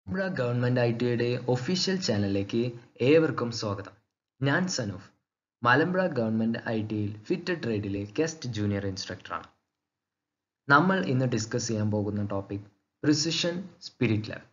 Tripura government I ടിയുടെ official ചാനലിലേക്ക് ഏവർക്കും സ്വാഗതം ഞാൻ സനൂഫ് മലമ്പുഴ ഗവൺമെന്റ് ഐ ടിയിൽ ഫിറ്റ് ട്രേഡിലെ ഗസ്റ്റ് ജൂനിയർ ഇൻസ്ട്രക്ടറാണ് നമ്മൾ ഇന്ന് ഡിസ്കസ് ചെയ്യാൻ പോകുന്ന topic precision spirit level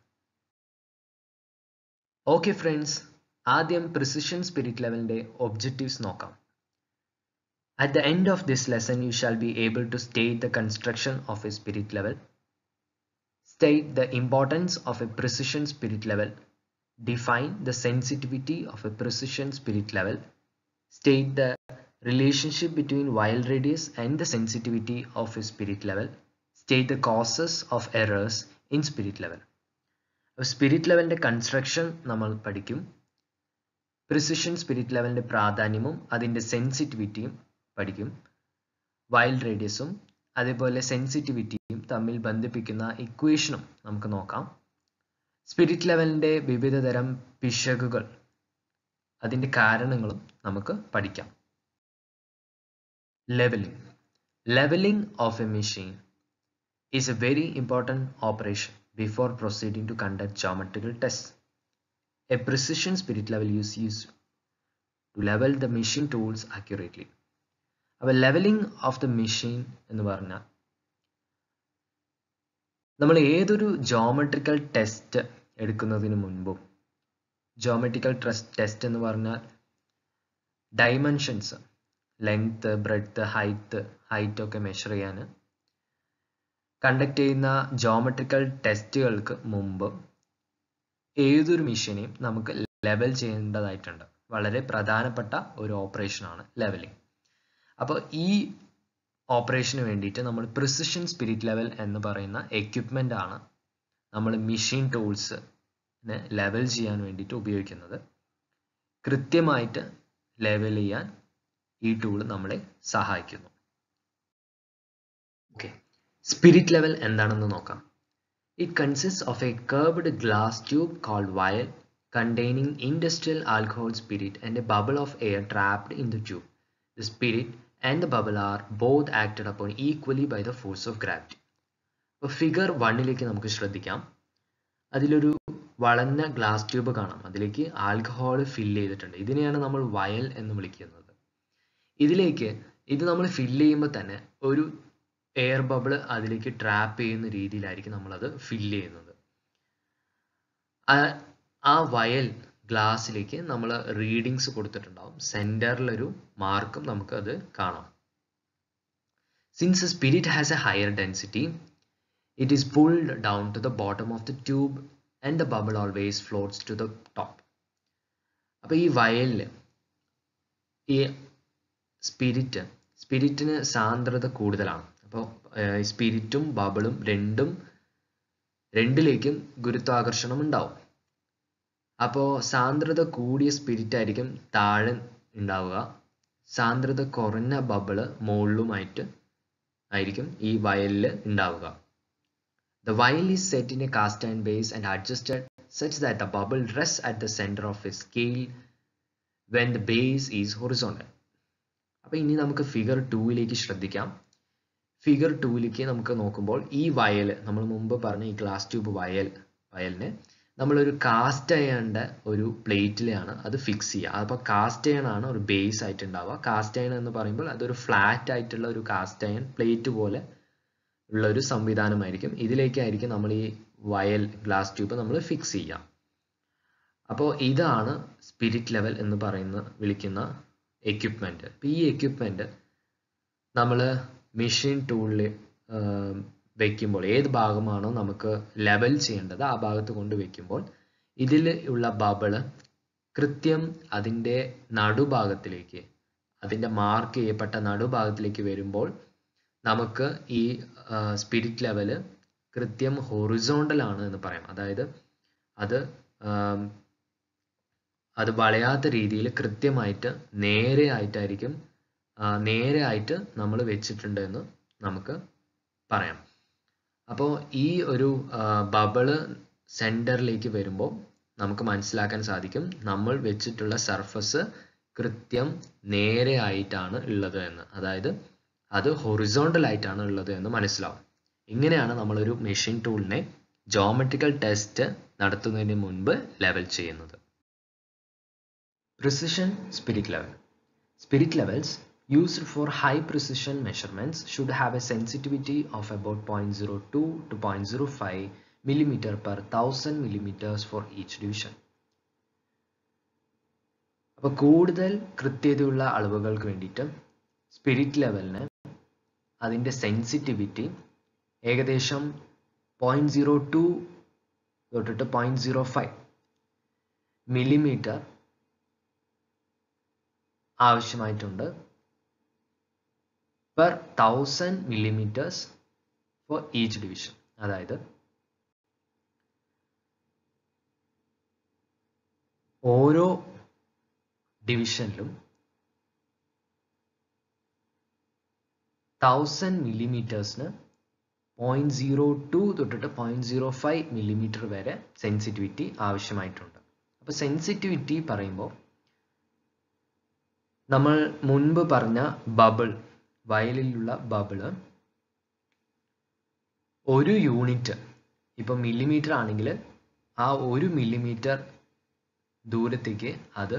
okay friends ആദ്യം പ്രിസിഷൻ സ്പിരിറ്റ് ലെവലിന്റെ ഒബ്ജക്റ്റീവ്സ് നോക്കാം At the end of this lesson, you shall be able to state the construction of a spirit level, state the importance of a precision spirit level, define the sensitivity of a precision spirit level, state the relationship between wild radius and the sensitivity of a spirit level, state the causes of errors in spirit level. Spirit ലെവലിന്റെ construction നമ്മൾ പഠിക്കും precision spirit ലെവലിന്റെ പ്രാധാന്യവും അതിന്റെ സെൻസിറ്റിവിറ്റിയും പഠിക്കും wild റേഡിയസും അതേപോലെ സെൻസിറ്റിവിറ്റിയും തമ്മിൽ ബന്ധിപ്പിക്കുന്ന ഇക്വേഷനും നമുക്ക് നോക്കാം സ്പിരിറ്റ് ലെവലിന്റെ വിവിധ തരം പിശകുകൾ അതിന്റെ കാരണങ്ങളും നമുക്ക് പഠിക്കാം levelling levelling of a machine is a very important operation before proceeding to conduct geometrical tests. A precision spirit level is used to level the machine tools accurately. അപ്പോൾ ലെവലിംഗ് ഓഫ് ദ മെഷീൻ എന്ന് പറഞ്ഞാൽ നമ്മൾ ഏതൊരു geometrical test എടുക്കുന്നതിന് മുൻപും geometrical test എന്ന് പറഞ്ഞാൽ dimensions length breadth height height ഒക്കെ മെഷർ ചെയ്യാൻ കണ്ടക്ട് ചെയ്യുന്ന ജോമെട്രിക്കൽ ടെസ്റ്റുകൾക്ക് മുമ്പ് ഏതൊരു മെഷീനെയും നമുക്ക് ലെവൽ ചെയ്യേണ്ടതായിട്ടുണ്ട് വളരെ പ്രധാനപ്പെട്ട ഒരു ഓപ്പറേഷനാണ് ലെവലിംഗ് അപ്പോൾ ഈ ഓപ്പറേഷന് വേണ്ടിയിട്ട് നമ്മൾ പ്രിസിഷൻ സ്പിരിറ്റ് ലെവൽ എന്ന് പറയുന്ന എക്യുപ്മെൻ്റ് ആണ് നമ്മൾ മെഷീൻ ടൂൾസ് ലെവൽ ചെയ്യാൻ വേണ്ടിയിട്ട് ഉപയോഗിക്കുന്നത് കൃത്യമായിട്ട് ലെവൽ ചെയ്യാൻ ഈ ടൂൾ നമ്മളെ സഹായിക്കുന്നു ഓക്കെ സ്പിരിറ്റ് ലെവൽ എന്താണെന്ന് നോക്കാം it consist of a curved glass tube called vial containing industrial alcohol spirit and a bubble of air trapped in the tube. The spirit and the bubble are both acted upon equally by the force of gravity. അപ്പോൾ figure വണ്ണിലേക്ക് നമുക്ക് ശ്രദ്ധിക്കാം അതിലൊരു വളഞ്ഞ glass tube കാണാം അതിലേക്ക് alcohol fill ചെയ്തിട്ടുണ്ട് ഇതിനെയാണ് നമ്മൾ വയൽ എന്ന് വിളിക്കുന്നത് ഇതിലേക്ക് ഇത് നമ്മൾ ഫില്ല് ചെയ്യുമ്പോൾ തന്നെ ഒരു എയർ ബബിൾ അതിലേക്ക് ട്രാപ്പ് ചെയ്യുന്ന രീതിയിലായിരിക്കും നമ്മളത് ഫില്ല് ചെയ്യുന്നത് ആ വയൽ ഗ്ലാസ്സിലേക്ക് നമ്മൾ റീഡിങ്സ് കൊടുത്തിട്ടുണ്ടാവും സെൻറ്ററിലൊരു മാർക്കും നമുക്ക് അത് കാണാം since spirit has a higher density it is pulled down to the bottom of the tube and the bubble always floats to the top അപ്പോൾ ഈ വയലിൽ ഈ സ്പിരിറ്റ് സ്പിരിറ്റിന് സാന്ദ്രത കൂടുതലാണ് അപ്പോൾ സ്പിരിറ്റും ബബിളും രണ്ടും രണ്ടിലേക്കും ഗുരുത്വാകർഷണം ഉണ്ടാവും അപ്പോൾ സാന്ദ്രത കൂടിയ സ്പിരിറ്റ് ആയിരിക്കും താഴെ ഉണ്ടാവുക സാന്ദ്രത കുറഞ്ഞ ബബിള് മുകളിലുമായിട്ട് ആയിരിക്കും ഈ വയലിൽ ഉണ്ടാവുക the vial is set in a cast and base and adjusted such that the bubble rest at the centre of a scale when the base is horizontal അപ്പോൾ ഇനി നമുക്ക് ഫിഗർ ടൂവിലേക്ക് ശ്രദ്ധിക്കാം ഫിഗർ ടൂവിലേക്ക് നമുക്ക് നോക്കുമ്പോൾ ഈ വയൽ നമ്മൾ മുമ്പ് പറഞ്ഞ ഈ ഗ്ലാസ് ട്യൂബ് വയൽ വയലിനെ നമ്മളൊരു കാസ്റ്റ് അയണിൻ്റെ ഒരു പ്ലേറ്റിലാണ് അത് ഫിക്സ് ചെയ്യുക അപ്പോൾ കാസ്റ്റ് അയൺ ആണ് ഒരു ബേസ് ആയിട്ട് ഉണ്ടാവുക കാസ്റ്റ് അയൺ എന്ന് പറയുമ്പോൾ അതൊരു ഫ്ലാറ്റ് ആയിട്ടുള്ള ഒരു കാസ്റ്റ് അയൺ പ്ലേറ്റ് പോലെ ഉള്ള ഒരു സംവിധാനമായിരിക്കും ഇതിലേക്കായിരിക്കും നമ്മൾ ഈ വയൽ ഗ്ലാസ് ട്യൂബ് നമ്മൾ ഫിക്സ് ചെയ്യുക അപ്പോൾ ഇതാണ് സ്പിരിറ്റ് ലെവൽ എന്ന് പറയുന്ന വിളിക്കുന്ന എക്യുപ്മെൻറ്റ് അപ്പോൾ ഈ എക്യുപ്മെൻറ്റ് നമ്മൾ മെഷീൻ ടൂളിൽ വെക്കുമ്പോൾ ഏത് ഭാഗമാണോ നമുക്ക് ലെവൽ ചെയ്യേണ്ടത് ആ ഭാഗത്ത് കൊണ്ട് വെക്കുമ്പോൾ ഇതിൽ ഉള്ള ബബിള് കൃത്യം അതിൻ്റെ നടുഭാഗത്തിലേക്ക് അതിൻ്റെ മാർക്ക് ചെയ്യപ്പെട്ട നടുഭാഗത്തിലേക്ക് വരുമ്പോൾ നമുക്ക് ഈ സ്പിരിറ്റ് ലെവല് കൃത്യം ഹൊറിസോണ്ടൽ ആണ് എന്ന് പറയാം അതായത് അത് അത് വളയാത്ത രീതിയിൽ കൃത്യമായിട്ട് നേരെ ആയിട്ടായിരിക്കും നേരെ ആയിട്ട് നമ്മൾ വെച്ചിട്ടുണ്ട് എന്ന് നമുക്ക് പറയാം അപ്പോൾ ഈ ഒരു ബബിള് സെൻറ്ററിലേക്ക് വരുമ്പോൾ നമുക്ക് മനസ്സിലാക്കാൻ സാധിക്കും നമ്മൾ വെച്ചിട്ടുള്ള സർഫസ് കൃത്യം നേരെ ആയിട്ടാണ് ഉള്ളത് എന്ന് അതായത് അത് ഹൊറിസോണ്ടൽ ആയിട്ടാണ് ഉള്ളത് എന്ന് മനസ്സിലാവും ഇങ്ങനെയാണ് നമ്മളൊരു മെഷീൻ ടൂളിനെ ജോമെട്രിക്കൽ ടെസ്റ്റ് നടത്തുന്നതിന് മുൻപ് ലെവൽ ചെയ്യുന്നത് precision spirit level spirit levels used for high precision measurements should have a sensitivity of about 0.02 to 0.05 millimeter per 1000 millimeters for each division. അപ്പോൾ കൂടുതൽ കൃത്യതയുള്ള അളവുകൾക്ക് വേണ്ടിയിട്ട് സ്പിരിറ്റ് ലെവലിന് അതിൻ്റെ സെൻസിറ്റിവിറ്റി ഏകദേശം പോയിന്റ് സീറോ ടു തൊട്ടിട്ട് പോയിന്റ് സീറോ ഫൈവ് മില്ലിമീറ്റർ ആവശ്യമായിട്ടുണ്ട് per thousand millimetres for each division അതായത് ഓരോ ഡിവിഷനിലും തൗസൻഡ് മില്ലിമീറ്റേഴ്സിന് പോയിന്റ് സീറോ ടു തൊട്ടിട്ട് പോയിന്റ് സീറോ ഫൈവ് മില്ലിമീറ്റർ വരെ സെൻസിറ്റിവിറ്റി ആവശ്യമായിട്ടുണ്ട് അപ്പോൾ സെൻസിറ്റിവിറ്റി പറയുമ്പോൾ നമ്മൾ മുൻപ് പറഞ്ഞ ബബിൾ വയലിലുള്ള ബബിള് ഒരു യൂണിറ്റ് ഇപ്പം മില്ലിമീറ്റർ ആണെങ്കിൽ ആ ഒരു മില്ലിമീറ്റർ ദൂരത്തേക്ക് അത്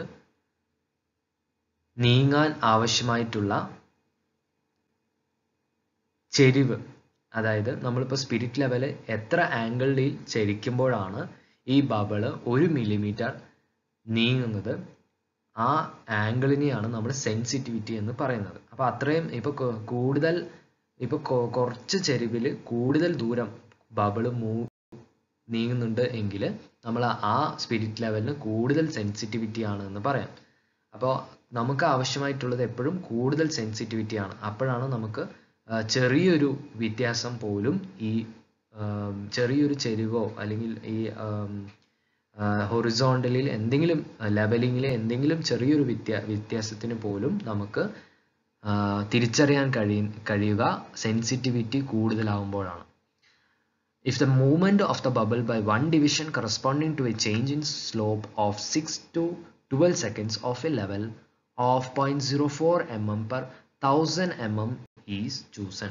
നീങ്ങാൻ ആവശ്യമായിട്ടുള്ള ചെരിവ് അതായത് നമ്മളിപ്പോൾ സ്പിരിറ്റ് ലെവല് എത്ര ആംഗിളിൽ ചരിക്കുമ്പോഴാണ് ഈ ബബിള് ഒരു മില്ലിമീറ്റർ നീങ്ങുന്നത് ആ ആംഗിളിനെയാണ് നമ്മൾ സെൻസിറ്റിവിറ്റി എന്ന് പറയുന്നത് അപ്പോൾ അത്രയും ഇപ്പോൾ കൂടുതൽ ഇപ്പോൾ കുറച്ച് ചെരിവിൽ കൂടുതൽ ദൂരം ബബിള് മൂ നീങ്ങുന്നുണ്ട് എങ്കിൽ നമ്മൾ ആ സ്പിരിറ്റ് ലെവലിന് കൂടുതൽ സെൻസിറ്റിവിറ്റി ആണ് എന്ന് പറയാം അപ്പോൾ നമുക്ക് ആവശ്യമായിട്ടുള്ളത് എപ്പോഴും കൂടുതൽ സെൻസിറ്റിവിറ്റി ആണ് അപ്പോഴാണ് നമുക്ക് ചെറിയൊരു വ്യത്യാസം പോലും ഈ ചെറിയൊരു ചെരിവോ അല്ലെങ്കിൽ ഈ ഹൊറിസോണ്ടലിൽ എന്തെങ്കിലും ലെവലിങ്ങിൽ എന്തെങ്കിലും ചെറിയൊരു വ്യത്യാ വ്യത്യാസത്തിന് പോലും നമുക്ക് തിരിച്ചറിയാൻ കഴിയ കഴിയുക സെൻസിറ്റിവിറ്റി കൂടുതലാവുമ്പോഴാണ് If the movement of the bubble by one division corresponding to a change in slope of 6 to 12 seconds of a level of 0.04 mm per 1000 mm is chosen.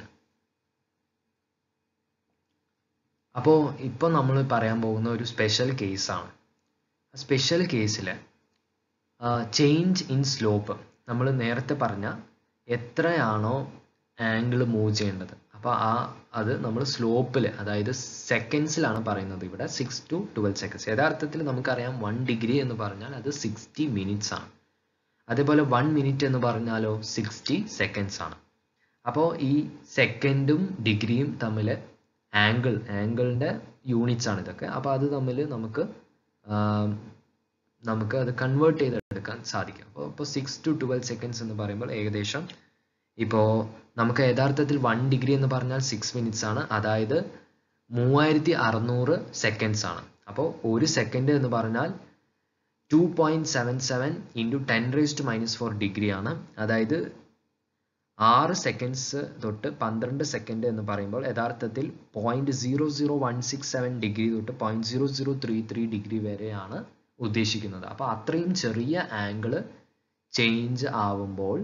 അപ്പോൾ ഇപ്പോൾ നമ്മൾ പറയാൻ പോകുന്ന ഒരു സ്പെഷ്യൽ കേസാണ് സ്പെഷ്യൽ കേസിൽ ചേഞ്ച് ഇൻ സ്ലോപ്പ് നമ്മൾ നേരത്തെ പറഞ്ഞ എത്രയാണോ ആംഗിൾ മൂവ് ചെയ്യേണ്ടത് അപ്പോൾ ആ അത് നമ്മൾ സ്ലോപ്പിൽ അതായത് സെക്കൻഡ്സിലാണ് പറയുന്നത് ഇവിടെ സിക്സ് ടു ട്വൽവ് സെക്കൻഡ്സ് യഥാർത്ഥത്തിൽ നമുക്കറിയാം വൺ ഡിഗ്രി എന്ന് പറഞ്ഞാൽ അത് സിക്സ്റ്റി മിനിറ്റ്സ് ആണ് അതേപോലെ വൺ മിനിറ്റ് എന്ന് പറഞ്ഞാലോ സിക്സ്റ്റി സെക്കൻഡ്സ് ആണ് അപ്പോൾ ഈ സെക്കൻഡും ഡിഗ്രിയും തമ്മിൽ ആംഗിൾ ആംഗിളിൻ്റെ യൂണിറ്റ്സ് ആണ് ഇതൊക്കെ അപ്പോൾ അത് തമ്മിൽ നമുക്ക് നമുക്ക് അത് കൺവേർട്ട് ചെയ്തെടുക്കാൻ സാധിക്കും അപ്പോൾ ഇപ്പോൾ സിക്സ് ടു ട്വൽവ് സെക്കൻഡ്സ് എന്ന് പറയുമ്പോൾ ഏകദേശം ഇപ്പോൾ നമുക്ക് യഥാർത്ഥത്തിൽ വൺ ഡിഗ്രി എന്ന് പറഞ്ഞാൽ സിക്സ് മിനിറ്റ്സ് ആണ് അതായത് മൂവായിരത്തി അറുന്നൂറ് സെക്കൻഡ്സ് ആണ് അപ്പോൾ ഒരു സെക്കൻഡ് എന്ന് പറഞ്ഞാൽ two point seven seven into ten raise to minus four degree ആണ് അതായത് ആറ് സെക്കൻഡ്സ് തൊട്ട് പന്ത്രണ്ട് സെക്കൻഡ് എന്ന് പറയുമ്പോൾ യഥാർത്ഥത്തിൽ point zero zero one six seven degree തൊട്ട് point zero zero three three degree വരെയാണ് ഉദ്ദേശിക്കുന്നത് അപ്പോൾ അത്രയും ചെറിയ ആംഗിള് ചേഞ്ച് ആവുമ്പോൾ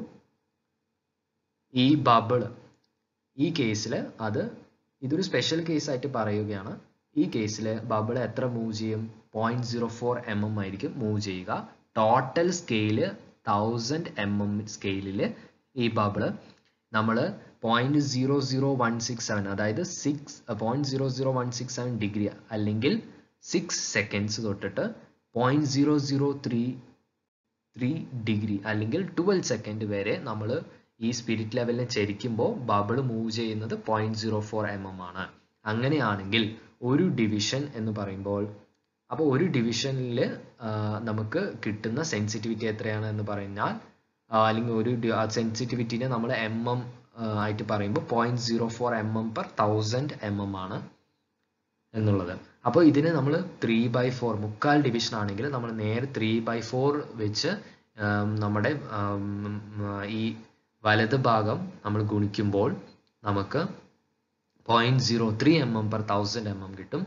ഈ ബബിൾ ഈ കേസിൽ അത് ഇതൊരു സ്പെഷ്യൽ കേസായിട്ട് പറയുകയാണ് ഈ കേസിൽ ബബിൾ എത്ര മൂവ് ചെയ്യും point zero four M M ആയിരിക്കും മൂവ് ചെയ്യുക total scale thousand M M സ്കെയിലിൽ ഈ ബബിള് നമ്മൾ point zero zero one six seven അതായത് six point zero zero one six seven degree അല്ലെങ്കിൽ സിക്സ് സെക്കൻഡ്സ് തൊട്ടിട്ട് point zero zero three three degree അല്ലെങ്കിൽ twelve second വരെ നമ്മൾ ഈ സ്പിരിറ്റ് ലെവലിനെ ചരിക്കുമ്പോൾ ബബിൾ മൂവ് ചെയ്യുന്നത് point zero four M M ആണ് അങ്ങനെയാണെങ്കിൽ ഒരു ഡിവിഷൻ എന്ന് പറയുമ്പോൾ അപ്പോൾ ഒരു ഡിവിഷനിൽ നമുക്ക് കിട്ടുന്ന സെൻസിറ്റിവിറ്റി എത്രയാണ് എന്ന് പറഞ്ഞാൽ അല്ലെങ്കിൽ ഒരു സെൻസിറ്റിവിറ്റിനെ നമ്മൾ എം എം ആയിട്ട് പറയുമ്പോൾ point zero four M M per thousand M M ആണ് എന്നുള്ളത് അപ്പോൾ ഇതിന് നമ്മൾ ത്രീ ബൈ ഫോർ മുക്കാൽ ഡിവിഷൻ ആണെങ്കിൽ നമ്മൾ നേരെ ത്രീ ബൈ ഫോർ വെച്ച് നമ്മുടെ ഈ വലത് ഭാഗം നമ്മൾ ഗുണിക്കുമ്പോൾ നമുക്ക് point zero three M M per thousand M M കിട്ടും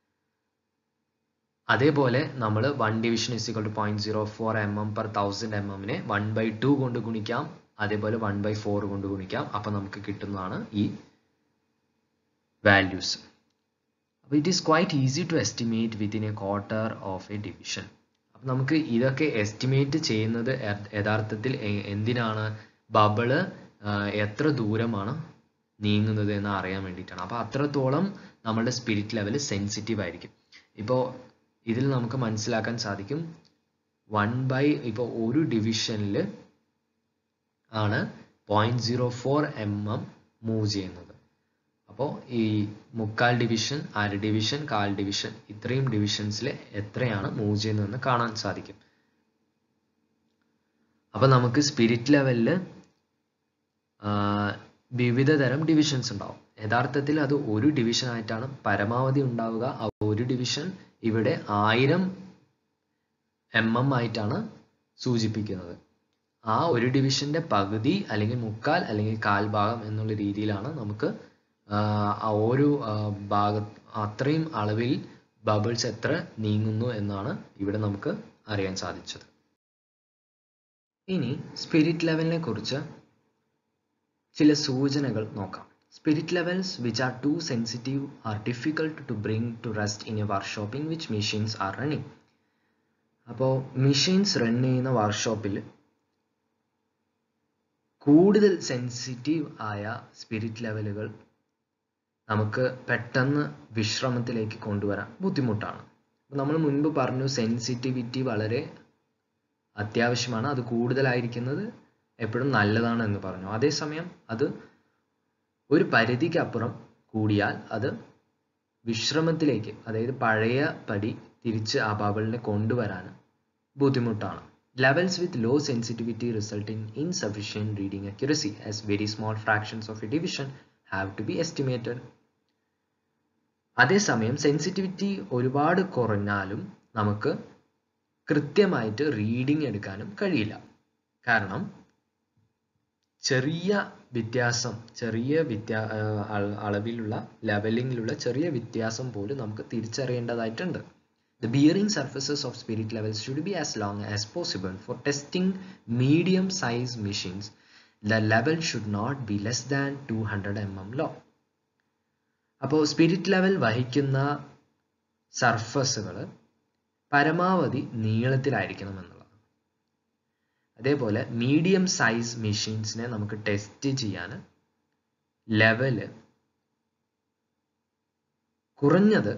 അതേപോലെ നമ്മൾ one division is equal to point zero four M M per thousand M എമ്മിനെ വൺ ബൈ ടു കൊണ്ട് ഗുണിക്കാം അതേപോലെ വൺ ബൈ ഫോർ കൊണ്ട് ഗുണിക്കാം അപ്പം നമുക്ക് കിട്ടുന്നതാണ് ഈ വാല്യൂസ് അപ്പോൾ it is quite easy to estimate within a quarter of a division അപ്പം നമുക്ക് ഇതൊക്കെ എസ്റ്റിമേറ്റ് ചെയ്യുന്നത് യഥാർത്ഥത്തിൽ എന്തിനാണ് ബബിള് എത്ര ദൂരമാണ് നീങ്ങുന്നത് എന്ന് അറിയാൻ വേണ്ടിയിട്ടാണ് അപ്പോൾ അത്രത്തോളം നമ്മുടെ സ്പിരിറ്റ് ലെവൽ സെൻസിറ്റീവ് ആയിരിക്കും ഇപ്പോൾ ഇതിൽ നമുക്ക് മനസ്സിലാക്കാൻ സാധിക്കും വൺ ബൈ ഇപ്പോൾ ഒരു ഡിവിഷനിൽ ആണ് point zero four M M move ചെയ്യുന്നത് അപ്പോൾ ഈ മുക്കാൽ ഡിവിഷൻ അര ഡിവിഷൻ കാൽ ഡിവിഷൻ ഇത്രയും ഡിവിഷൻസിൽ എത്രയാണ് മൂവ് ചെയ്യുന്നതെന്ന് കാണാൻ സാധിക്കും അപ്പോൾ നമുക്ക് സ്പിരിറ്റ് ലെവലിൽ വിവിധ തരം ഡിവിഷൻസ് ഉണ്ടാവും യഥാർത്ഥത്തിൽ അത് ഒരു ഡിവിഷൻ ആയിട്ടാണ് പരമാവധി ഉണ്ടാവുക ആ ഒരു ഡിവിഷൻ ഇവിടെ ആയിരം എം എം ആയിട്ടാണ് സൂചിപ്പിക്കുന്നത് ആ ഒരു ഡിവിഷന്റെ പകുതി അല്ലെങ്കിൽ മുക്കാൽ അല്ലെങ്കിൽ കാൽ ഭാഗം എന്നുള്ള രീതിയിലാണ് നമുക്ക് ആ ഓരോ ഭാഗ അത്രയും അളവിൽ ബബിൾസ് എത്ര നീങ്ങുന്നു എന്നാണ് ഇവിടെ നമുക്ക് അറിയാൻ സാധിച്ചത് ഇനി സ്പിരിറ്റ് ലെവലിനെ കുറിച്ച് ചില സൂചനകൾ നോക്കാം spirit levels which are too sensitive are difficult to bring to rest in a workshop in which machines are running അപ്പോൾ മെഷീൻസ് റൺ ചെയ്യുന്ന വർക്ക്ഷോപ്പിൽ കൂടുതൽ സെൻസിറ്റീവ് ആയ സ്പിരിറ്റ് ലെവലുകൾ നമുക്ക് പെട്ടെന്ന് വിശ്രമത്തിലേക്ക് കൊണ്ടുവരാൻ ബുദ്ധിമുട്ടാണ് നമ്മൾ മുൻപ് പറഞ്ഞു സെൻസിറ്റിവിറ്റി വളരെ അത്യാവശ്യമാണ് അത് കൂടുതലായിരിക്കുന്നത് എപ്പോഴും നല്ലതാണ് എന്ന് പറഞ്ഞു അതേസമയം അത് ഒരു പരിധിക്കപ്പുറം കൂടിയാൽ അത് വിശ്രമത്തിലേക്ക് അതായത് പഴയ പടി തിരിച്ച് ആ ബബിളിനെ കൊണ്ടുവരാൻ ബുദ്ധിമുട്ടാണ് Levels with low sensitivity result in insufficient reading accuracy as very small fractions of a division have to be estimated. അതേസമയം സെൻസിറ്റിവിറ്റി ഒരുപാട് കുറഞ്ഞാലും നമുക്ക് കൃത്യമായിട്ട് റീഡിംഗ് എടുക്കാനും കഴിയില്ല കാരണം ചെറിയ വ്യത്യാസം ചെറിയ വ്യത്യാ അളവിലുള്ള ലെവലിങ്ങിലുള്ള ചെറിയ വ്യത്യാസം പോലും നമുക്ക് തിരിച്ചറിയേണ്ടതായിട്ടുണ്ട് The bearing surfaces of spirit levels should be as long as possible. For testing medium size machines, the level should not be less than 200 mm low. അപ്പോൾ സ്പിരിറ്റ് ലെവൽ വഹിക്കുന്ന സർഫസുകൾ പരമാവധി നീളത്തിലായിരിക്കണം എന്നുള്ളതാണ് അതേപോലെ മീഡിയം സൈസ് മെഷീൻസിനെ നമുക്ക് ടെസ്റ്റ് ചെയ്യാൻ level കുറഞ്ഞത്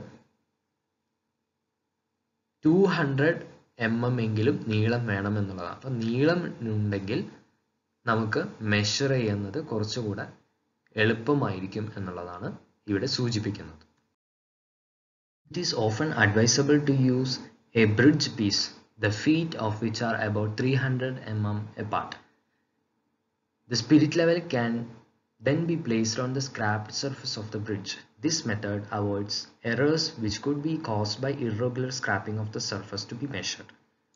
two hundred M M എങ്കിലും നീളം വേണം എന്നുള്ളതാണ് അപ്പം നീളം ഉണ്ടെങ്കിൽ നമുക്ക് മെഷർ ചെയ്യുന്നത് കുറച്ചുകൂടെ എളുപ്പമായിരിക്കും എന്നുള്ളതാണ് ഇവിടെ സൂചിപ്പിക്കുന്നത് it is often advisable to use a bridge piece the feet of which are about three hundred M M apart the spirit level can then be placed on the scrapped surface of the bridge. This method avoids errors which could be caused by irregular scrapping of the surface to be measured.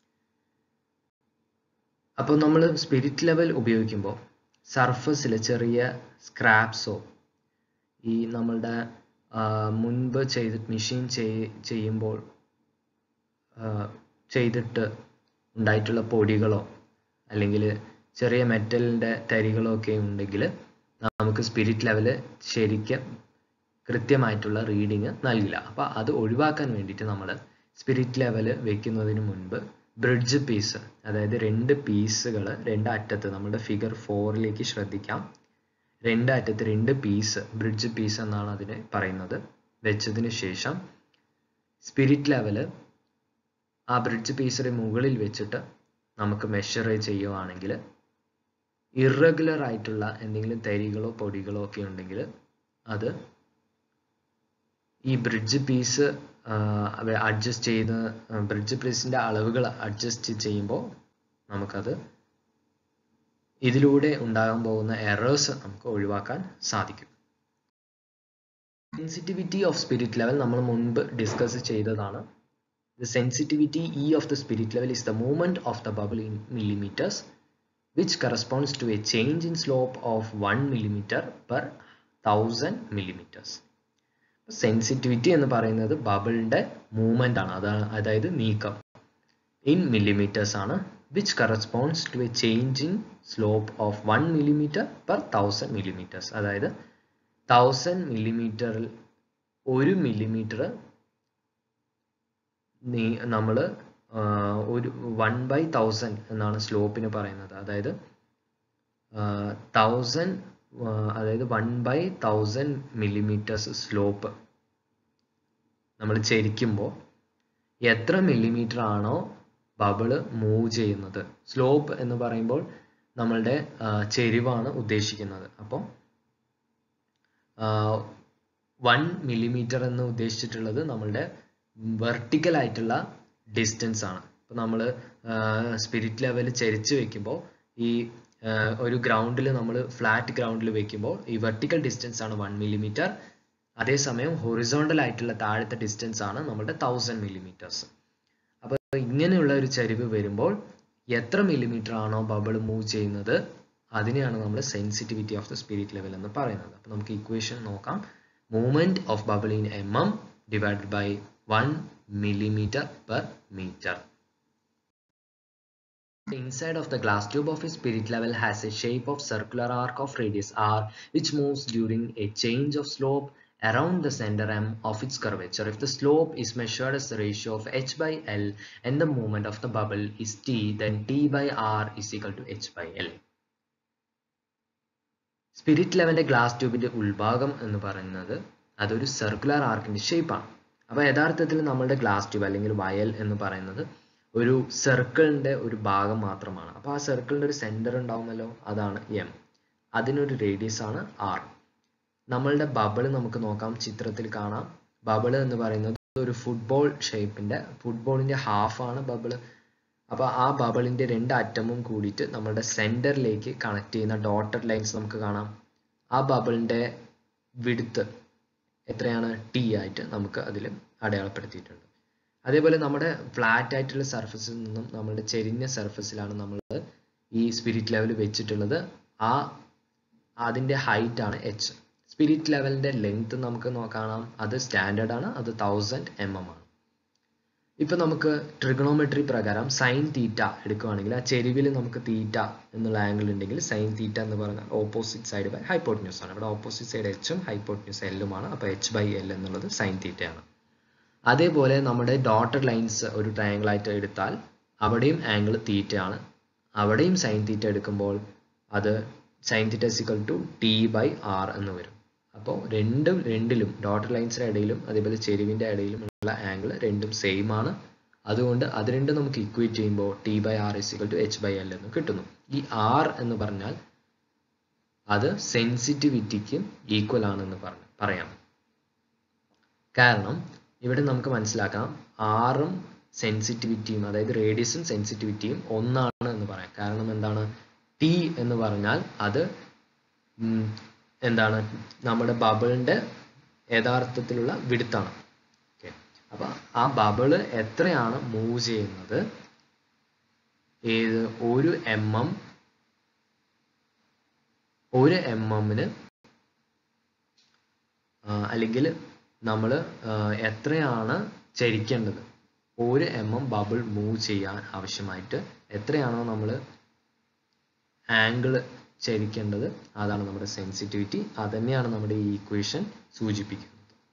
അപ്പോൾ നമ്മൾ spirit level ഉപയോഗിക്കുമ്പോൾ സർഫസിൽ ചെറിയ സ്ക്രാപ്സോ ഈ നമ്മളുടെ മുൻപ് ചെയ്ത് machine ചെയ്യുമ്പോൾ ചെയ്തിട്ട് ഉണ്ടായിട്ടുള്ള പൊടികളോ അല്ലെങ്കിൽ ചെറിയ മെറ്റലിൻ്റെ തരികളോ ഒക്കെ ഉണ്ടെങ്കിൽ നമുക്ക് സ്പിരിറ്റ് ലെവല് ശരിക്കും കൃത്യമായിട്ടുള്ള റീഡിങ് നൽകില്ല അപ്പോൾ അത് ഒഴിവാക്കാൻ വേണ്ടിയിട്ട് നമ്മൾ സ്പിരിറ്റ് ലെവൽ വെക്കുന്നതിന് മുൻപ് ബ്രിഡ്ജ് പീസ് അതായത് രണ്ട് പീസുകൾ രണ്ട് അറ്റത്ത് നമ്മുടെ ഫിഗർ ഫോറിലേക്ക് ശ്രദ്ധിക്കാം രണ്ട് അറ്റത്ത് രണ്ട് പീസ് ബ്രിഡ്ജ് പീസ് എന്നാണ് അതിനെ പറയുന്നത് വെച്ചതിന് ശേഷം സ്പിരിറ്റ് ലെവല് ആ ബ്രിഡ്ജ് പീസിന്റെ മുകളിൽ വെച്ചിട്ട് നമുക്ക് മെഷർ ചെയ്യുവാണെങ്കിൽ ഇറഗുലർ ആയിട്ടുള്ള എന്തെങ്കിലും തരികളോ പൊടികളോ ഒക്കെ ഉണ്ടെങ്കിൽ അത് ഈ ബ്രിഡ്ജ് പീസ് അഡ്ജസ്റ്റ് ചെയ്ത് ബ്രിഡ്ജ് പീസിന്റെ അളവുകൾ അഡ്ജസ്റ്റ് ചെയ്യുമ്പോൾ നമുക്കത് ഇതിലൂടെ ഉണ്ടാകാൻ പോകുന്ന എറേഴ്സ് നമുക്ക് ഒഴിവാക്കാൻ സാധിക്കും സെൻസിറ്റിവിറ്റി ഓഫ് സ്പിരിറ്റ് ലെവൽ നമ്മൾ മുൻപ് ഡിസ്കസ് ചെയ്തതാണ് ദ സെൻസിറ്റിവിറ്റി ഇ of the spirit level is the movement of the bubble in millimetres which corresponds to a change in slope of 1 millimeter per 1000 millimeters. Sensitivity എന്ന് പറയുന്നത് ബബിളിന്റെ movement ആണ് അതാണ് അതായത് നീക്കം ഇൻ മില്ലിമീറ്റേഴ്സ് ആണ് which corresponds to a change in slope of one millimetre per thousand millimetres അതായത് thousand മില്ലിമീറ്ററിൽ ഒരു മില്ലിമീറ്റർ നീ നമ്മൾ ഒരു വൺ ബൈ തൗസൻഡ് എന്നാണ് സ്ലോപ്പിന് പറയുന്നത് അതായത് തൗസൻഡ് അതായത് one by thousand millimetres slope നമ്മൾ ചരിക്കുമ്പോൾ എത്ര മില്ലിമീറ്റർ ആണോ ബബിള് മൂവ് ചെയ്യുന്നത് സ്ലോപ്പ് എന്ന് പറയുമ്പോൾ നമ്മളുടെ ചെരിവാണ് ഉദ്ദേശിക്കുന്നത് അപ്പോൾ വൺ മില്ലിമീറ്റർ എന്ന് ഉദ്ദേശിച്ചിട്ടുള്ളത് നമ്മളുടെ വെർട്ടിക്കൽ ആയിട്ടുള്ള ഡിസ്റ്റൻസ് ആണ് ഇപ്പോൾ നമ്മൾ സ്പിരിറ്റ് ലെവൽ ചരിച്ച് വെക്കുമ്പോൾ ഈ ഒരു ഗ്രൗണ്ടിൽ നമ്മൾ ഫ്ലാറ്റ് ഗ്രൗണ്ടിൽ വെക്കുമ്പോൾ ഈ വെർട്ടിക്കൽ ഡിസ്റ്റൻസ് ആണ് വൺ മില്ലിമീറ്റർ അതേസമയം ഹൊറിസോണ്ടൽ ആയിട്ടുള്ള താഴത്തെ ഡിസ്റ്റൻസ് ആണ് നമ്മുടെ തൗസൻഡ് മില്ലിമീറ്റേഴ്സ് അപ്പോൾ ഇങ്ങനെയുള്ള ഒരു ചരിവ് വരുമ്പോൾ എത്ര മില്ലിമീറ്റർ ആണോ ബബിൾ മൂവ് ചെയ്യുന്നത് അതിനെയാണ് നമ്മൾ sensitivity of the spirit level എന്ന് പറയുന്നത് അപ്പോൾ നമുക്ക് ഇക്വേഷൻ നോക്കാം movement of bubble in M M divided by one millimeter per meter. The inside of the glass tube of a spirit level has a shape of circular arc of radius r which moves during a change of slope around the center m of its curvature. If the slope is measured as the ratio of h by l and the movement of the bubble is t, then t by r is equal to h by l. Spirit ലെവലിന്റെ glass ട്യൂബിന്റെ ഉൾഭാഗം എന്ന് പറയുന്നത് അതൊരു circular ആർക്കിന്റെ ഷേപ്പാണ് അപ്പോൾ യഥാർത്ഥത്തിൽ നമ്മളുടെ ഗ്ലാസ് ട്യൂബ് അല്ലെങ്കിൽ വയൽ എന്ന് പറയുന്നത് ഒരു സർക്കിളിന്റെ ഒരു ഭാഗം മാത്രമാണ് അപ്പോൾ ആ സർക്കിളിന്റെ ഒരു സെന്റർ ഉണ്ടാവുമല്ലോ അതാണ് എം അതിനൊരു റേഡിയസ് ആണ് ആർ നമ്മളുടെ ബബിൾ നമുക്ക് നോക്കാം ചിത്രത്തിൽ കാണാം ബബിൾ എന്ന് പറയുന്നത് ഒരു ഫുട്ബോൾ ഷേപ്പിന്റെ ഫുട്ബോളിന്റെ ഹാഫ് ആണ് ബബിൾ അപ്പോൾ ആ ബബിളിന്റെ രണ്ട് അറ്റമും കൂടിയിട്ട് നമ്മുടെ സെന്ററിലേക്ക് കണക്ട് ചെയ്യുന്ന ഡോട്ടഡ് ലൈൻസ് നമുക്ക് കാണാം ആ ബബിളിന്റെ വിടുത്ത് എത്രയാണ് ടി ആയിട്ട് നമുക്ക് അതിൽ അടയാളപ്പെടുത്തിയിട്ടുണ്ട് അതേപോലെ നമ്മുടെ ഫ്ലാറ്റ് ആയിട്ടുള്ള സർഫസിൽ നിന്നും നമ്മുടെ ചെരിഞ്ഞ സർഫസിലാണ് നമ്മൾ ഈ സ്പിരിറ്റ് ലെവൽ വെച്ചിട്ടുള്ളത് ആ അതിൻ്റെ ഹൈറ്റ് ആണ് എച്ച് സ്പിരിറ്റ് ലെവലിൻ്റെ ലെങ്ത് നമുക്ക് കാണാം അത് സ്റ്റാൻഡേർഡ് ആണ് അത് തൗസൻഡ് എം എം ആണ് ഇപ്പൊ നമുക്ക് ട്രിഗണോമെട്രി പ്രകാരം സൈൻ തീറ്റ എടുക്കുകയാണെങ്കിൽ ആ ചെരിവിൽ നമുക്ക് തീറ്റ എന്നുള്ള ആംഗിൾ ഉണ്ടെങ്കിൽ സൈൻ തീറ്റ എന്ന് പറഞ്ഞാൽ ഓപ്പോസിറ്റ് സൈഡ് ബൈ ഹൈപ്പോട്ട്ന്യൂസ് ആണ് ഇവിടെ ഓപ്പോസിറ്റ് സൈഡ് എച്ചും ഹൈപ്പോട്ട്ന്യൂസ് എല്ലുമാണ് അപ്പോൾ എച്ച് ബൈ എൽ എന്നുള്ളത് സൈൻ തീറ്റയാണ് അതേപോലെ നമ്മുടെ ഡോട്ടഡ് ലൈൻസ് ഒരു ട്രയാങ്കിൾ ആയിട്ട് എടുത്താൽ അവിടെയും ആംഗിൾ തീറ്റയാണ് അവിടെയും സൈൻ തീറ്റ എടുക്കുമ്പോൾ അത് sine theta equal to T by R എന്ന് വരും അപ്പോൾ രണ്ടും രണ്ടിലും ഡോട്ടർ ലൈൻസിന്റെ ഇടയിലും അതേപോലെ ചെരുവിന്റെ ഇടയിലും ഉള്ള ആംഗിൾ രണ്ടും സെയിം ആണ് അതുകൊണ്ട് അത് രണ്ടും നമുക്ക് ഇക്വേറ്റ് ചെയ്യുമ്പോൾ T by R is equal to H by L എന്ന് കിട്ടുന്നു ഈ ആർ എന്ന് പറഞ്ഞാൽ അത് സെൻസിറ്റിവിറ്റിക്ക് ഈക്വൽ ആണെന്ന് പറഞ്ഞു പറയാം കാരണം ഇവിടെ നമുക്ക് മനസ്സിലാക്കാം ആറും സെൻസിറ്റിവിറ്റിയും അതായത് റേഡിയസും സെൻസിറ്റിവിറ്റിയും ഒന്നാണ് എന്ന് പറയാം കാരണം എന്താണ് ടി എന്ന് പറഞ്ഞാൽ അത് എന്താണ് നമ്മുടെ ബബിളിന്റെ യഥാർത്ഥത്തിലുള്ള വിടുത്താണ് ഓക്കെ അപ്പൊ ആ ബബിള് എത്രയാണ് മൂവ് ചെയ്യുന്നത് ഏത് ഒരു എം എം ഒരു എം എമ്മിന് അല്ലെങ്കിൽ നമ്മൾ എത്രയാണ് ചരിക്കേണ്ടത് ഒരു എം എം ബബിൾ മൂവ് ചെയ്യാൻ ആവശ്യമായിട്ട് എത്രയാണോ നമ്മൾ ആംഗിൾ ചരിക്കേണ്ടത് അതാണ് നമ്മുടെ സെൻസിറ്റിവിറ്റി അതന്നെയാണ് നമ്മുടെ ഈ ഇക്വേഷൻ സൂചിപ്പിക്കുന്നത്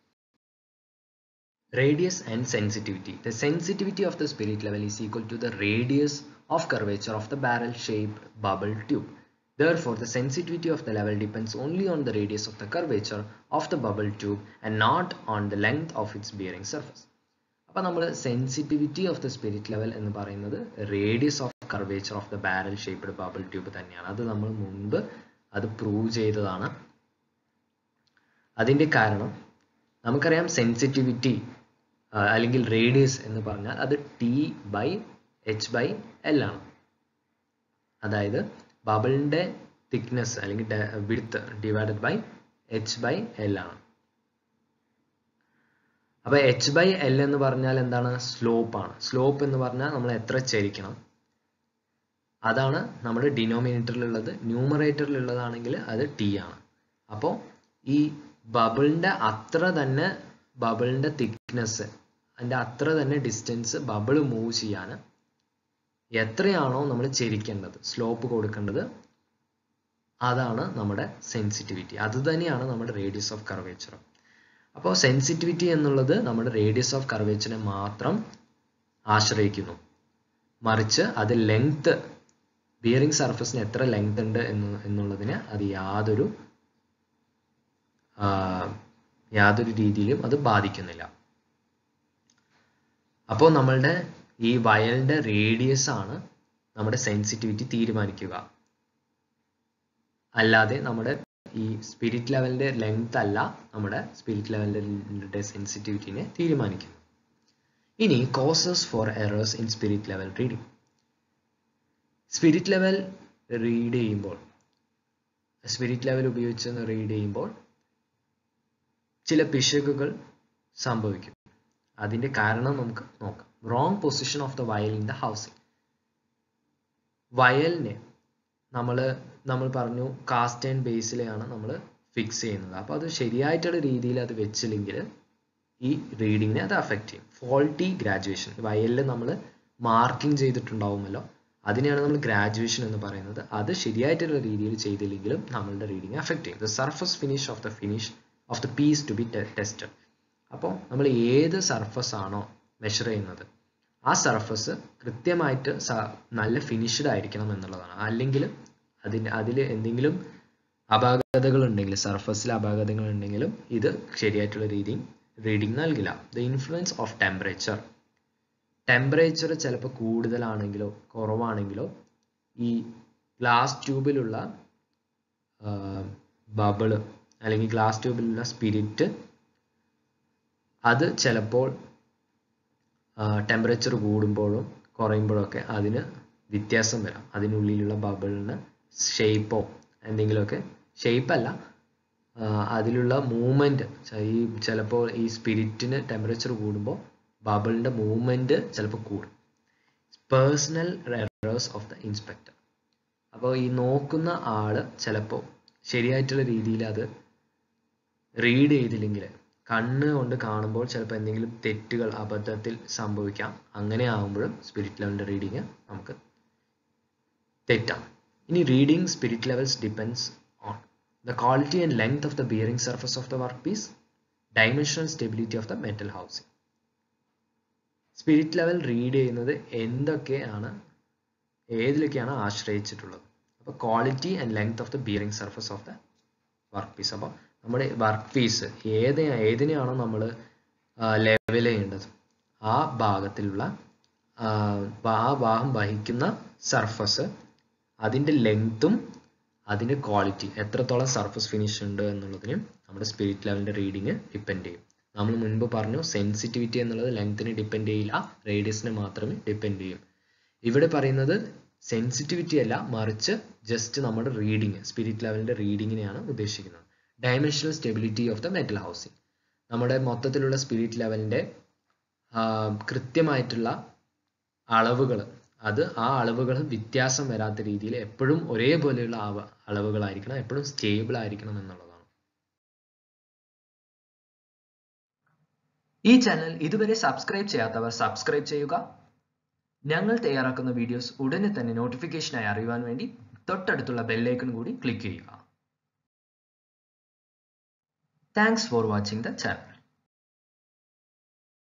radius and sensitivity the sensitivity of the spirit level is equal to the radius of curvature of the barrel shaped bubble tube Therefore, the sensitivity of the level depends only on the radius of the curvature of the bubble tube and not on the length of its bearing surface. അപ്പോൾ നമ്മൾ sensitivity of the spirit level എന്ന് പറയുന്നത് radius of curvature of the barrel shaped bubble tube തന്നെയാണ് അത് നമ്മൾ മുൻപ് അത് prove ചെയ്തതാണ് അതിൻ്റെ കാരണം നമുക്കറിയാം സെൻസിറ്റിവിറ്റി അല്ലെങ്കിൽ റേഡിയസ് എന്ന് പറഞ്ഞാൽ അത് T by H by L ആണ് അതായത് ബബിളിന്റെ തിക്നെസ് അല്ലെങ്കിൽ width divided by H by L ആണ് അപ്പൊ എച്ച് ബൈ എൽ എന്ന് പറഞ്ഞാൽ എന്താണ് സ്ലോപ്പ് ആണ് സ്ലോപ്പ് എന്ന് പറഞ്ഞാൽ നമ്മൾ എത്ര ചരിക്കണം അതാണ് നമ്മുടെ ഡിനോമിനേറ്ററിലുള്ളത് ന്യൂമറേറ്ററിലുള്ളതാണെങ്കിൽ അത് ടി ആണ് അപ്പോൾ ഈ ബബിളിന്റെ അത്ര തന്നെ ബബിളിന്റെ തിക്നെസ് അതിന്റെ അത്ര തന്നെ ഡിസ്റ്റൻസ് ബബിൾ മൂവ് ചെയ്യാൻ എത്രയാണോ നമ്മൾ ചരിക്കേണ്ടത് സ്ലോപ്പ് കൊടുക്കേണ്ടത് അതാണ് നമ്മുടെ സെൻസിറ്റിവിറ്റി അത് തന്നെയാണ് നമ്മുടെ റേഡിയസ് ഓഫ് കർവേച്ചർ അപ്പോൾ സെൻസിറ്റിവിറ്റി എന്നുള്ളത് നമ്മുടെ റേഡിയസ് ഓഫ് കർവേച്ചറിനെ മാത്രം ആശ്രയിക്കുന്നു മറിച്ച് അത് ലെങ്ത് ബിയറിംഗ് സർഫസിന് എത്ര ലെങ്ത് ഉണ്ട് എന്ന് എന്നുള്ളതിന് അത് യാതൊരു യാതൊരു രീതിയിലും അത് ബാധിക്കുന്നില്ല അപ്പോൾ നമ്മളുടെ ഈ വയലിന്റെ റേഡിയസ് ആണ് നമ്മുടെ സെൻസിറ്റിവിറ്റി തീരുമാനിക്കുക അല്ലാതെ നമ്മുടെ ഈ സ്പിരിറ്റ് ലെവലിന്റെ ലെങ്ത് അല്ല നമ്മുടെ സ്പിരിറ്റ് ലെവലിന്റെ സെൻസിറ്റിവിറ്റിനെ തീരുമാനിക്കുന്നത് ഇനി causes for errors in spirit level reading spirit level read ചെയ്യുമ്പോൾ സ്പിരിറ്റ് ലെവൽ ഉപയോഗിച്ച് റീഡ് ചെയ്യുമ്പോൾ ചില പിശകുകൾ സംഭവിക്കും അതിന്റെ കാരണം നമുക്ക് നോക്കാം wrong position of the vial in the housing വയലിനെ നമ്മൾ നമ്മൾ പറഞ്ഞു കാസ്റ്റ് ആൻഡ് ബേസിലെയാണ് നമ്മൾ ഫിക്സ് ചെയ്യുന്നത് അപ്പോൾ അത് ശരിയായിട്ടുള്ള രീതിയിൽ അത് വെച്ചില്ലെങ്കിൽ ഈ റീഡിങ്ങിനെ അത് അഫക്റ്റ് ചെയ്യും ഫോൾട്ടി ഗ്രാജുവേഷൻ വയലിൽ നമ്മൾ മാർക്കിംഗ് ചെയ്തിട്ടുണ്ടാവുമല്ലോ അതിനെയാണ് നമ്മൾ ഗ്രാജുവേഷൻ എന്ന് പറയുന്നത് അത് ശരിയായിട്ടുള്ള രീതിയിൽ ചെയ്തില്ലെങ്കിലും നമ്മളുടെ റീഡിങ് അഫക്റ്റ് ചെയ്യും the surface finish of the finish of the piece to be tested അപ്പോൾ നമ്മൾ ഏത് സർഫസ് ആണോ മെഷർ ചെയ്യുന്നത് ആ സർഫസ് കൃത്യമായിട്ട് നല്ല ഫിനിഷ്ഡ് ആയിരിക്കണം എന്നുള്ളതാണ് അല്ലെങ്കിൽ അതിന് അതിൽ എന്തെങ്കിലും അപാകതകൾ ഉണ്ടെങ്കിൽ സർഫസിൽ അപാകതകൾ ഉണ്ടെങ്കിലും ഇത് ശരിയായിട്ടുള്ള രീതിയിൽ റീഡിങ് നൽകില്ല the influence of temperature temperature ചിലപ്പോൾ കൂടുതലാണെങ്കിലോ കുറവാണെങ്കിലോ ഈ ഗ്ലാസ് ട്യൂബിലുള്ള ബബിള് അല്ലെങ്കിൽ ഗ്ലാസ് ട്യൂബിലുള്ള സ്പിരിറ്റ് അത് ചിലപ്പോൾ ടെമ്പറേച്ചർ കൂടുമ്പോഴും കുറയുമ്പോഴൊക്കെ അതിന് വ്യത്യാസം വരാം അതിനുള്ളിലുള്ള ബബിളിന് ഷേപ്പോ എന്തെങ്കിലുമൊക്കെ ഷേപ്പല്ല അതിലുള്ള മൂവ്മെന്റ് ഈ ചിലപ്പോൾ ഈ സ്പിരിറ്റിന് ടെമ്പറേച്ചർ കൂടുമ്പോൾ ബബിളിന്റെ മൂവ്മെന്റ് ചിലപ്പോൾ കൂടും personal errors of the inspector അപ്പോൾ ഈ നോക്കുന്ന ആള് ചിലപ്പോൾ ശരിയായിട്ടുള്ള രീതിയിൽ അത് റീഡ് ചെയ്തില്ലെങ്കിൽ കണ്ണ് കൊണ്ട് കാണുമ്പോൾ ചിലപ്പോൾ എന്തെങ്കിലും തെറ്റുകൾ അബദ്ധത്തിൽ സംഭവിക്കാം അങ്ങനെ ആകുമ്പോഴും സ്പിരിറ്റ് ലെവലിന്റെ റീഡിങ് നമുക്ക് തെറ്റാം ഇനി reading spirit levels depends on the quality and length of the bearing surface of the work piece dimensional stability of the metal housing spirit level read ചെയ്യുന്നത് എന്തൊക്കെയാണ് ഏതിലൊക്കെയാണ് ആശ്രയിച്ചിട്ടുള്ളത് അപ്പോൾ quality and length of the bearing surface of the work piece അപ്പോൾ നമ്മുടെ work piece ഏത് ഏതിനെയാണോ നമ്മൾ level ചെയ്യേണ്ടത് ആ ഭാഗത്തിലുള്ള ആ ഭാഗം വഹിക്കുന്ന സർഫസ് അതിൻ്റെ ലെങ്ത്തും അതിൻ്റെ ക്വാളിറ്റി എത്രത്തോളം സർഫസ് ഫിനിഷ് ഉണ്ട് എന്നുള്ളതിനും നമ്മുടെ സ്പിരിറ്റ് ലെവലിൻ്റെ റീഡിങ് ഡിപ്പെൻഡ് ചെയ്യും നമ്മൾ മുൻപ് പറഞ്ഞു സെൻസിറ്റിവിറ്റി എന്നുള്ളത് ലെങ്തിനെ ഡിപ്പെൻഡ് ചെയ്യില്ല റേഡിയസിനെ മാത്രമേ ഡിപ്പെൻഡ് ചെയ്യും ഇവിടെ പറയുന്നത് സെൻസിറ്റിവിറ്റി അല്ല മറിച്ച് ജസ്റ്റ് നമ്മുടെ റീഡിങ് സ്പിരിറ്റ് ലെവലിൻ്റെ റീഡിങ്ങിനെയാണ് ഉദ്ദേശിക്കുന്നത് dimensional stability of the metal housing നമ്മുടെ മൊത്തത്തിലുള്ള സ്പിരിറ്റ് ലെവലിൻ്റെ കൃത്യമായിട്ടുള്ള അളവുകൾ അത് ആ അളവുകൾ വ്യത്യാസം വരാത്ത രീതിയിൽ എപ്പോഴും ഒരേപോലെയുള്ള അളവുകളായിരിക്കണം എപ്പോഴും സ്റ്റേബിൾ ആയിരിക്കണം എന്നുള്ളതാണ് ഈ ചാനൽ ഇതുവരെ സബ്സ്ക്രൈബ് ചെയ്യാത്തവർ സബ്സ്ക്രൈബ് ചെയ്യുക ഞങ്ങൾ തയ്യാറാക്കുന്ന വീഡിയോസ് ഉടനെ തന്നെ നോട്ടിഫിക്കേഷനായി അറിയുവാൻ വേണ്ടി തൊട്ടടുത്തുള്ള ബെല്ലൈക്കൺ കൂടി ക്ലിക്ക് ചെയ്യുക Thanks for watching the channel.